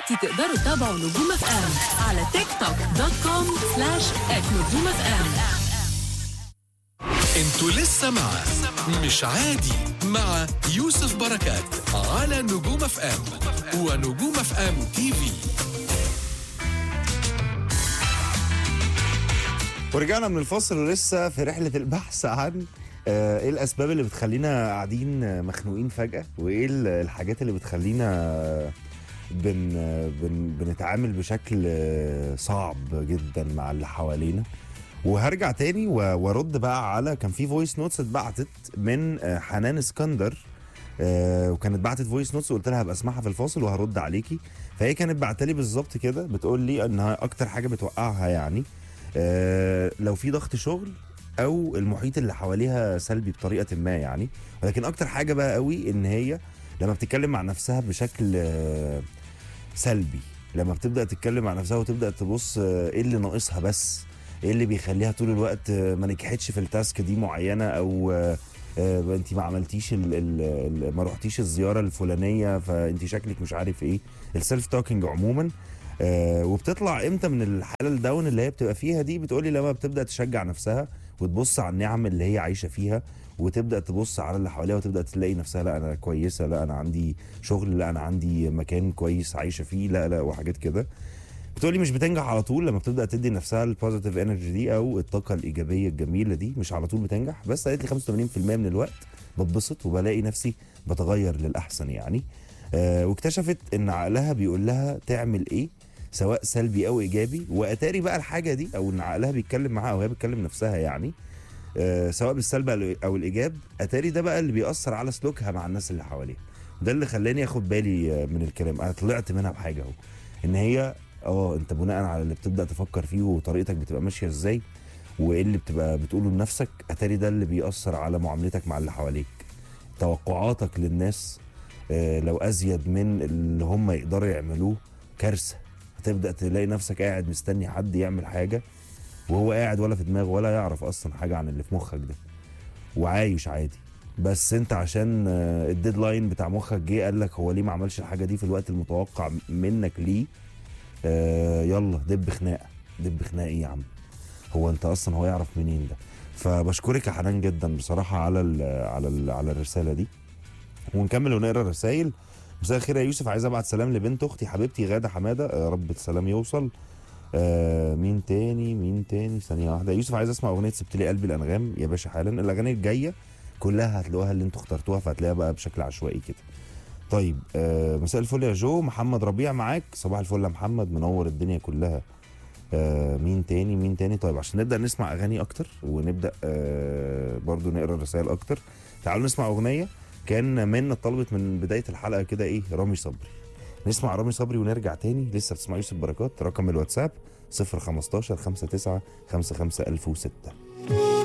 دلوقتي تقدروا تتابعوا نجوم اف ام على تيك توك دوت كوم سلاش نجوم اف ام انتوا لسه مع مش عادي مع يوسف بركات على نجوم اف ام ونجوم اف ام تي في ورجعنا من الفاصل ولسه في رحلة البحث عن آه، ايه الاسباب اللي بتخلينا قاعدين آه، مخنوقين فجأة وايه ال- الحاجات اللي بتخلينا آه، بن آه، بن بنتعامل بشكل آه، صعب جدا مع اللي حوالينا وهرجع تاني و- وارد بقى على كان في فويس نوتس اتبعتت من آه، حنان اسكندر آه، وكانت بعتت فويس نوتس وقلت لها هبقى اسمعها في الفاصل وهرد عليكي فهي كانت بعتلي بالظبط كده بتقول لي انها اكتر حاجه بتوقعها يعني آه، لو في ضغط شغل او المحيط اللي حواليها سلبي بطريقه ما يعني ولكن اكتر حاجه بقى قوي ان هي لما بتتكلم مع نفسها بشكل آه، سلبي لما بتبدا تتكلم مع نفسها وتبدا تبص آه، ايه اللي ناقصها بس ايه اللي بيخليها طول الوقت آه، ما نجحتش في التاسك دي معينه او انت ما عملتيش ال ال ال- ما رحتيش الزياره الفلانيه فانت شكلك مش عارف ايه السيلف توكينج عموما آه وبتطلع امتى من الحاله الداون اللي هي بتبقى فيها دي بتقولي لما بتبدا تشجع نفسها وتبص على النعم اللي هي عايشه فيها وتبدا تبص على اللي حواليها وتبدا تلاقي نفسها لا انا كويسه لا انا عندي شغل لا انا عندي مكان كويس عايشه فيه لا لا وحاجات كده بتقولي مش بتنجح على طول لما بتبدا تدي نفسها البوزيتيف انرجي دي او الطاقه الايجابيه الجميله دي مش على طول بتنجح بس قالت لي 85% من الوقت بتبسط وبلاقي نفسي بتغير للاحسن يعني آه واكتشفت ان عقلها بيقول لها تعمل ايه سواء سلبي او ايجابي واتاري بقى الحاجه دي او ان عقلها بيتكلم معاها او هي بتكلم نفسها يعني آه سواء بالسلب او الايجاب اتاري ده بقى اللي بيأثر على سلوكها مع الناس اللي حواليها ده اللي خلاني اخد بالي آه، من الكلام انا طلعت منها بحاجه اهو ان هي اه انت بناء على اللي بتبدا تفكر فيه وطريقتك بتبقى ماشيه ازاي وايه اللي بتبقى بتقوله لنفسك اتاري ده اللي بيأثر على معاملتك مع اللي حواليك توقعاتك للناس آه، لو ازيد من اللي هم يقدروا يعملوه كارثه هتبدا تلاقي نفسك قاعد مستني حد يعمل حاجه وهو قاعد ولا في دماغه ولا يعرف اصلا حاجه عن اللي في مخك ده وعايش عادي بس انت عشان آه، الديدلاين بتاع مخك جه قال لك هو ليه ما عملش الحاجه دي في الوقت المتوقع منك ليه آه يلا دب خناقه دب خناقه ايه يا عم هو انت اصلا هو يعرف منين ده فبشكرك يا حنان جدا بصراحه على ال على ال على الرساله دي ونكمل ونقرا الرسايل مساء الخير يا يوسف عايز ابعت سلام لبنت اختي حبيبتي غاده حماده يا رب السلام يوصل آه مين تاني مين تاني ثانيه واحده يوسف عايز اسمع اغنيه سبت لي قلبي الانغام يا باشا حالا الاغاني الجايه كلها هتلاقوها اللي انتوا اخترتوها فهتلاقيها بقى بشكل عشوائي كده طيب آه مساء الفل يا جو محمد ربيع معاك صباح الفل يا محمد منور الدنيا كلها آه مين تاني مين تاني طيب عشان نبدا نسمع اغاني اكتر ونبدا آه برضو نقرا الرسائل اكتر تعالوا نسمع اغنيه كان منا طلبت من بدايه الحلقه كده ايه رامي صبري نسمع رامي صبري ونرجع تاني لسه بتسمع يوسف بركات رقم الواتساب 015 59 55 1006